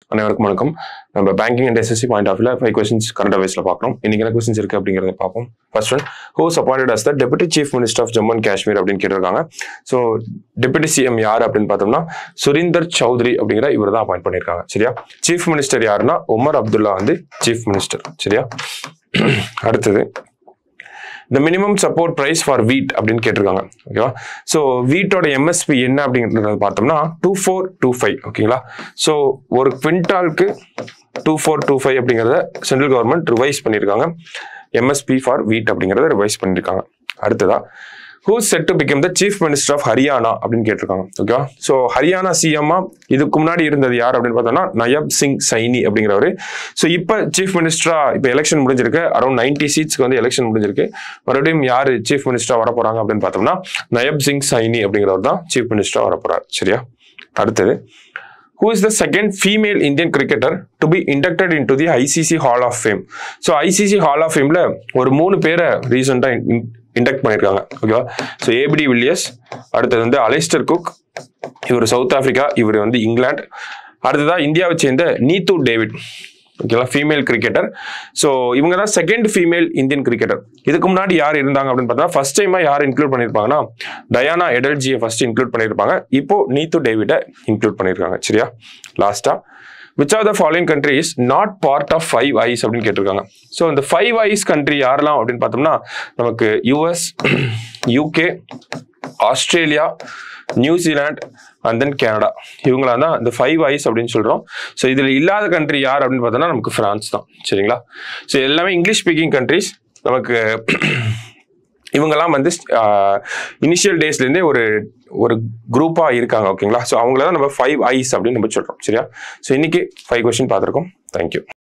அனைவருக்கும் வணக்கம் நம்ம banking and SSC point of five questions current அவைஸ்ல பார்க்கணும் இன்னைக்கு என்ன கொஸ்டின்ஸ் இருக்கு அப்படிங்கறத பார்ப்போம் first one who's appointed as the deputy chief minister of Jammu and Kashmir அப்படின்னு கேட்டிருக்காங்க ஸோ டெபுட்டி சிஎம் யார் அப்படின்னு பார்த்தோம்னா சுரீந்தர் சௌத்ரி அப்படிங்கிற இவர் தான் அப்பாயிண்ட் பண்ணியிருக்காங்க சரியா சீஃப் மினிஸ்டர் யாருன்னா உமர் அப்துல்லா வந்து சீஃப் மினிஸ்டர் சரியா அடுத்தது இந்த மினிமம் சப்போர்ட் ப்ரைஸ் ஃபார் வீட் அப்படின்னு கேட்டிருக்காங்க ஓகேவா ஸோ வீட்டோட எம்எஸ்பி என்ன அப்படிங்கிறத பார்த்தோம்னா டூ ஃபோர் டூ ஃபைவ் ஓகேங்களா ஸோ ஒரு குவிண்டாலுக்கு டூ ஃபோர் டூ ஃபைவ் அப்படிங்கிறத சென்ட்ரல் கவர்மெண்ட் ரிவைஸ் பண்ணியிருக்காங்க எம்எஸ்பி ஃபார் வீட் அப்படிங்கிறத ரிவைஸ் பண்ணியிருக்காங்க அடுத்ததா who set to become the chief minister of Haryana அப்படின்னு கேட்டிருக்காங்க ஓகேவா ஸோ ஹரியானா சிஎம்மா இதுக்கு முன்னாடி இருந்தது யார் அப்படின்னு பார்த்தோம்னா நயப் சிங் சைனி அப்படிங்கிறவர் ஸோ இப்போ சீஃப் மினிஸ்டரா இப்போ எலெக்ஷன் முடிஞ்சிருக்கு அரௌண்ட் நைன்டி சீட்ஸ்க்கு வந்து எலெக்ஷன் முடிஞ்சிருக்கு மறுபடியும் யார் சீஃப் மினிஸ்டரா வர போறாங்க அப்படின்னு பார்த்தோம்னா நயப் சிங் சைனி அப்படிங்கிறவர் தான் சீஃப் மினிஸ்டரா வர போறார் சரியா அடுத்தது who is the second female Indian cricketer to be inducted into the ICC hall of fame so ICC hall of ஃபேம்ல ஒரு மூணு பேரை ரீசெண்டாக இண்டக்ட் பண்ணியிருக்காங்க ஓகேவா ஸோ ஏபிடி வில்லியர்ஸ் அடுத்தது வந்து அலைஸ்டர் குக் இவர் சவுத் ஆப்பிரிக்கா இவர் வந்து இங்கிலாந்து அடுத்ததா இந்தியாவை சேர்ந்த நீத்து டேவிட் ஓகேவா ஃபீமேல் கிரிக்கெட்டர் ஸோ இவங்க தான் செகண்ட் ஃபீமேல் இந்தியன் கிரிக்கெட்டர் இதுக்கு முன்னாடி யார் இருந்தாங்க அப்படின்னு பார்த்தா ஃபர்ஸ்ட் டைமா யார் இன்க்ளூட் பண்ணியிருப்பாங்கன்னா டயானா எடல்ஜியை ஃபர்ஸ்ட் இன்க்ளூட் பண்ணியிருப்பாங்க இப்போ நீத்து டேவிட்டை இன்க்ளூட் பண்ணியிருக்காங்க சரியா லாஸ்டா which are the following country is not part of five eyes அப்படின்னு கேட்டிருக்காங்க ஸோ இந்த ஃபைவ் ஐஸ் கண்ட்ரி யாரெல்லாம் அப்படின்னு பார்த்தோம்னா நமக்கு US UK Australia New Zealand and then Canada இவங்களா தான் இந்த ஃபைவ் ஐஸ் அப்படின்னு சொல்கிறோம் ஸோ இதில் இல்லாத கண்ட்ரி யார் அப்படின்னு பார்த்தோம்னா நமக்கு ஃப்ரான்ஸ் தான் சரிங்களா ஸோ எல்லாமே இங்கிலீஷ் ஸ்பீக்கிங் கண்ட்ரிஸ் நமக்கு இவங்கெல்லாம் வந்து இனிஷியல் டேஸ்லேருந்தே ஒரு ஒரு குரூப்பாக இருக்காங்க ஓகேங்களா ஸோ அவங்கள தான் நம்ம ஃபைவ் ஐஸ் அப்படின்னு நம்ம சொல்கிறோம் சரியா ஸோ இன்னைக்கு ஃபைவ் கொஸ்டின் பார்த்துருக்கோம் தேங்க்யூ